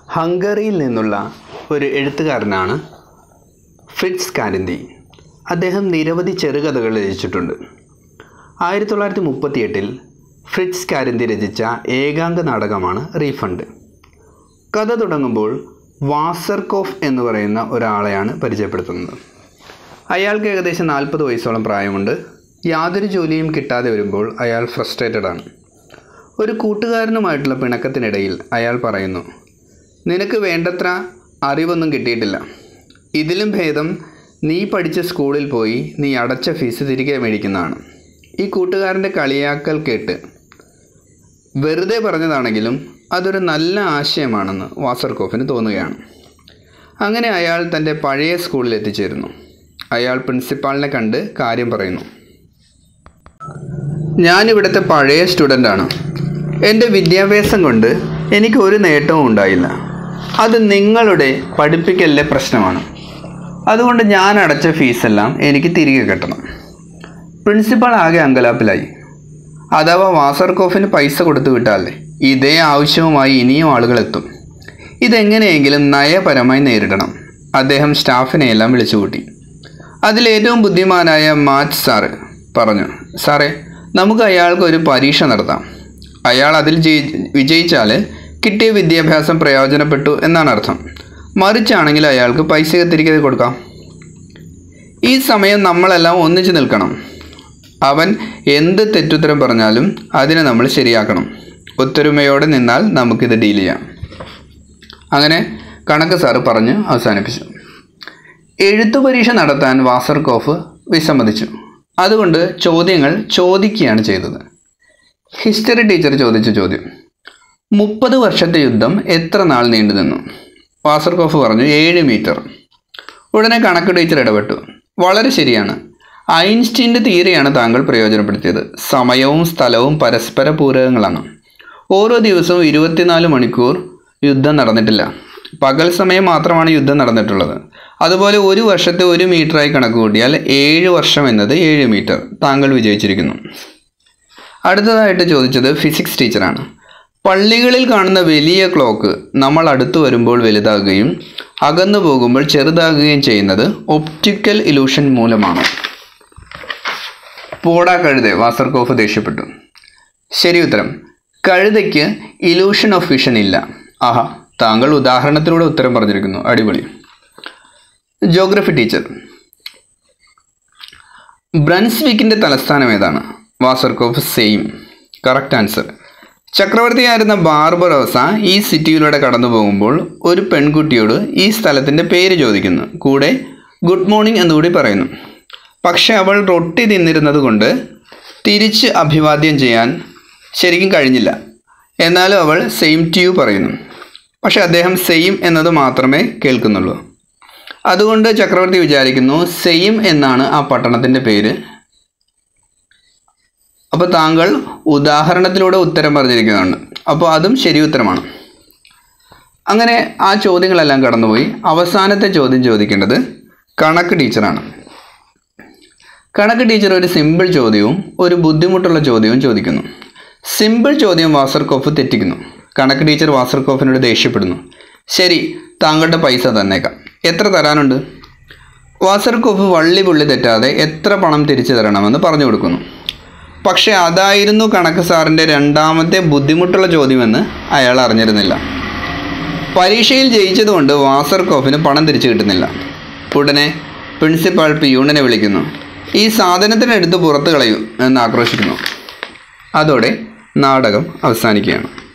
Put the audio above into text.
ഹംഗറിയിൽ നിന്നുള്ള ഒരു എഴുത്തുകാരനാണ് ഫിറ്റ്സ് കാരിന്തി അദ്ദേഹം നിരവധി ചെറുകഥകൾ രചിച്ചിട്ടുണ്ട് ആയിരത്തി തൊള്ളായിരത്തി മുപ്പത്തി എട്ടിൽ ഫ്രിറ്റ്സ് കാരിന്തി രചിച്ച ഏകാംഗ നാടകമാണ് റീഫണ്ട് കഥ തുടങ്ങുമ്പോൾ വാസർകോഫ് എന്ന് പറയുന്ന ഒരാളെയാണ് പരിചയപ്പെടുത്തുന്നത് അയാൾക്ക് ഏകദേശം നാൽപ്പത് വയസ്സോളം പ്രായമുണ്ട് യാതൊരു ജോലിയും കിട്ടാതെ വരുമ്പോൾ അയാൾ ഫ്രസ്ട്രേറ്റഡ് ആണ് ഒരു കൂട്ടുകാരനുമായിട്ടുള്ള പിണക്കത്തിനിടയിൽ അയാൾ പറയുന്നു നിനക്ക് വേണ്ടത്ര അറിവൊന്നും കിട്ടിയിട്ടില്ല ഇതിലും ഭേദം നീ പഠിച്ച സ്കൂളിൽ പോയി നീ അടച്ച ഫീസ് തിരികെ മേടിക്കുന്നതാണ് ഈ കൂട്ടുകാരൻ്റെ കളിയാക്കൽ കേട്ട് വെറുതെ പറഞ്ഞതാണെങ്കിലും അതൊരു നല്ല ആശയമാണെന്ന് വാസർകോഫിന് തോന്നുകയാണ് അങ്ങനെ അയാൾ തൻ്റെ പഴയ സ്കൂളിൽ എത്തിച്ചേരുന്നു അയാൾ പ്രിൻസിപ്പാളിനെ കണ്ട് കാര്യം പറയുന്നു ഞാനിവിടുത്തെ പഴയ സ്റ്റുഡൻ്റാണ് എൻ്റെ വിദ്യാഭ്യാസം കൊണ്ട് എനിക്ക് ഒരു നേട്ടവും ഉണ്ടായില്ല അത് നിങ്ങളുടെ പഠിപ്പിക്കലിലെ പ്രശ്നമാണ് അതുകൊണ്ട് ഞാൻ അടച്ച ഫീസെല്ലാം എനിക്ക് തിരികെ കിട്ടണം പ്രിൻസിപ്പാൾ ആകെ അങ്കലാപ്പിലായി അഥവാ വാസർകോഫിന് പൈസ കൊടുത്തു വിട്ടാലേ ഇതേ ആവശ്യവുമായി ഇനിയും ആളുകൾ എത്തും ഇതെങ്ങനെയെങ്കിലും നയപരമായി നേരിടണം അദ്ദേഹം സ്റ്റാഫിനെയെല്ലാം വിളിച്ചുകൂട്ടി അതിലേറ്റവും ബുദ്ധിമാനായ മാറ്റ് സാറ് പറഞ്ഞു സാറേ നമുക്ക് അയാൾക്ക് ഒരു പരീക്ഷ നടത്താം അയാൾ അതിൽ ജയി- വിജയിച്ചാൽ കിട്ടിയ വിദ്യാഭ്യാസം പ്രയോജനപ്പെട്ടു എന്നാണ് അർത്ഥം മറിച്ചാണെങ്കിൽ അയാൾക്ക് പൈസ തിരികെ കൊടുക്കാം ഈ സമയം നമ്മളെല്ലാം ഒന്നിച്ചു നിൽക്കണം അവൻ എന്ത് തെറ്റുത്തരം പറഞ്ഞാലും അതിനെ നമ്മൾ ശരിയാക്കണം ഒത്തൊരുമയോടെ നിന്നാൽ നമുക്കിത് ഡീൽ ചെയ്യാം അങ്ങനെ കണക്ക് സാറ് പറഞ്ഞ് അവസാനിപ്പിച്ചു എഴുത്തു പരീക്ഷ നടത്താൻ വാസർകോഫ് വിസമ്മതിച്ചു അതുകൊണ്ട് ചോദ്യങ്ങൾ ചോദിക്കുകയാണ് ചെയ്തത് ഹിസ്റ്ററി ടീച്ചർ ചോദിച്ച ചോദ്യം മുപ്പത് വർഷത്തെ യുദ്ധം എത്ര നാൾ നീണ്ടു നിന്നു വാസർകോഫ് പറഞ്ഞു ഏഴ് മീറ്റർ ഉടനെ കണക്ക് ടീച്ചർ ഇടപെട്ടു വളരെ ശരിയാണ് ഐൻസ്റ്റീൻ്റെ തിയറിയാണ് താങ്കൾ പ്രയോജനപ്പെടുത്തിയത് സമയവും സ്ഥലവും പരസ്പര പൂരകങ്ങളാണ് ഓരോ ദിവസവും ഇരുപത്തിനാല് മണിക്കൂർ യുദ്ധം നടന്നിട്ടില്ല പകൽ സമയം മാത്രമാണ് യുദ്ധം നടന്നിട്ടുള്ളത് അതുപോലെ ഒരു വർഷത്തെ ഒരു മീറ്ററായി കണക്ക് കൂട്ടിയാൽ ഏഴ് വർഷം എന്നത് ഏഴ് മീറ്റർ താങ്കൾ വിജയിച്ചിരിക്കുന്നു അടുത്തതായിട്ട് ചോദിച്ചത് ഫിസിക്സ് ടീച്ചറാണ് പള്ളികളിൽ കാണുന്ന വലിയ ക്ലോക്ക് നമ്മൾ അടുത്തു വരുമ്പോൾ വലുതാകുകയും അകന്നു പോകുമ്പോൾ ചെറുതാകുകയും ചെയ്യുന്നത് ഒപ്റ്റിക്കൽ ഇലൂഷൻ മൂലമാണ് പോടാ കഴുതെ വാസർകോഫ് ദേഷ്യപ്പെട്ടു ശരി ഉത്തരം കഴുതയ്ക്ക് ഇലൂഷൻ ഓഫ് വിഷൻ ഇല്ല ആഹാ താങ്കൾ ഉദാഹരണത്തിലൂടെ ഉത്തരം പറഞ്ഞിരിക്കുന്നു അടിപൊളി ജോഗ്രഫി ടീച്ചർ ബ്രൻസ്വിക്കിൻ്റെ തലസ്ഥാനം ഏതാണ് വാസർകോഫ് സെയിം കറക്റ്റ് ആൻസർ ചക്രവർത്തിയായിരുന്ന ബാർബറോസ ഈ സിറ്റിയിലൂടെ കടന്നു പോകുമ്പോൾ ഒരു പെൺകുട്ടിയോട് ഈ സ്ഥലത്തിൻ്റെ പേര് ചോദിക്കുന്നു കൂടെ ഗുഡ് മോർണിംഗ് എന്നുകൂടി പറയുന്നു പക്ഷെ അവൾ റൊട്ടി തിന്നിരുന്നത് കൊണ്ട് തിരിച്ച് അഭിവാദ്യം ചെയ്യാൻ ശരിക്കും കഴിഞ്ഞില്ല എന്നാലും അവൾ സെയിം ടു യു പറയുന്നു പക്ഷെ അദ്ദേഹം സെയിം എന്നത് മാത്രമേ കേൾക്കുന്നുള്ളൂ അതുകൊണ്ട് ചക്രവർത്തി വിചാരിക്കുന്നു സെയിം എന്നാണ് ആ പട്ടണത്തിൻ്റെ പേര് അപ്പോൾ താങ്കൾ ഉദാഹരണത്തിലൂടെ ഉത്തരം പറഞ്ഞിരിക്കുന്നുണ്ട് അപ്പോൾ അതും ശരി ഉത്തരമാണ് അങ്ങനെ ആ ചോദ്യങ്ങളെല്ലാം കടന്നുപോയി അവസാനത്തെ ചോദ്യം ചോദിക്കേണ്ടത് കണക്ക് ടീച്ചറാണ് കണക്ക് ടീച്ചർ ഒരു സിമ്പിൾ ചോദ്യവും ഒരു ബുദ്ധിമുട്ടുള്ള ചോദ്യവും ചോദിക്കുന്നു സിമ്പിൾ ചോദ്യം വാസർകോഫ് തെറ്റിക്കുന്നു കണക്ക് ടീച്ചർ വാസർകോഫിനോട് ദേഷ്യപ്പെടുന്നു ശരി താങ്കളുടെ പൈസ തന്നേക്കാം എത്ര തരാനുണ്ട് വാസർകോഫ് വള്ളി പുള്ളി തെറ്റാതെ എത്ര പണം തിരിച്ചു തരണമെന്ന് പറഞ്ഞു കൊടുക്കുന്നു പക്ഷേ അതായിരുന്നു കണക്ക് സാറിൻ്റെ രണ്ടാമത്തെ ബുദ്ധിമുട്ടുള്ള ചോദ്യമെന്ന് അയാൾ അറിഞ്ഞിരുന്നില്ല പരീക്ഷയിൽ ജയിച്ചതുകൊണ്ട് വാസർകോഫിന് പണം തിരിച്ചു കിട്ടുന്നില്ല ഉടനെ പ്രിൻസിപ്പാൾ പിയൂണിനെ വിളിക്കുന്നു ഈ സാധനത്തിനെടുത്ത് പുറത്ത് കളയൂ എന്ന് ആക്രോശിക്കുന്നു അതോടെ നാടകം അവസാനിക്കുകയാണ്